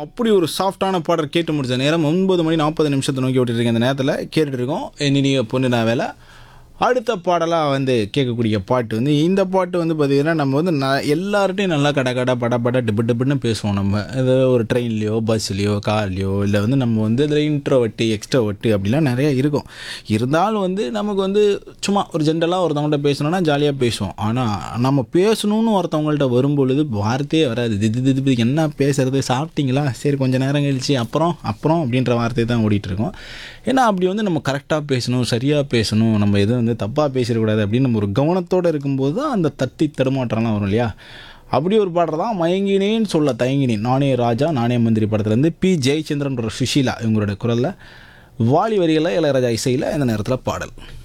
அப்படி ஒரு சாஃப்டான பாடல் கேட்டு முடிச்ச நேரம் ஒன்பது மணி நாற்பது நிமிஷத்தை நோக்கி விட்டுட்டு இருக்கேன் இந்த நேரத்தில் கேட்டுட்டு இருக்கோம் நீ பொண்ணு நான் வேலை அடுத்த பாடலாக வந்து கேட்கக்கூடிய பாட்டு வந்து இந்த பாட்டு வந்து பார்த்திங்கன்னா நம்ம வந்து ந எல்லார்ட்டையும் நல்லா கட கட பட பட டிப்பு டிப்புன்னு பேசுவோம் நம்ம இது ஒரு ட்ரெயின்லேயோ பஸ்லேயோ கார்லேயோ இல்லை வந்து நம்ம வந்து இதில் இன்ட்ரோ வட்டி எக்ஸ்ட்ரா வட்டி அப்படிலாம் நிறைய இருக்கும் இருந்தாலும் வந்து நமக்கு வந்து சும்மா ஒரு ஜென்ரலாக ஒருத்தவங்கள்ட்ட பேசணும்னா ஜாலியாக பேசுவோம் ஆனால் நம்ம பேசணும்னு ஒருத்தவங்கள்ட்ட வரும்பொழுது வார்த்தையே வராது திது திது திது என்ன பேசுறது சாப்பிட்டீங்களா சரி கொஞ்சம் நேரம் கழிச்சு அப்புறம் அப்புறம் அப்படின்ற வார்த்தை தான் ஓடிட்டு இருக்கோம் ஏன்னா அப்படி வந்து நம்ம கரெக்டாக பேசணும் சரியாக பேசணும் நம்ம எதுவும் வந்து தப்பாக பேசிடக்கூடாது அப்படின்னு நம்ம ஒரு கவனத்தோடு இருக்கும்போது தான் அந்த தட்டி தடுமாற்றம்லாம் வரும் இல்லையா அப்படி ஒரு பாடல் தான் மயங்கினேன்னு சொல்ல தயங்கினேன் நானே ராஜா நானே மந்திரி படத்துலேருந்து பி ஜெயச்சந்திரன்ற சுஷீலா இவங்களோட குரலில் வாலி வரிகளில் இளையராஜா இசையில் இந்த நேரத்தில் பாடல்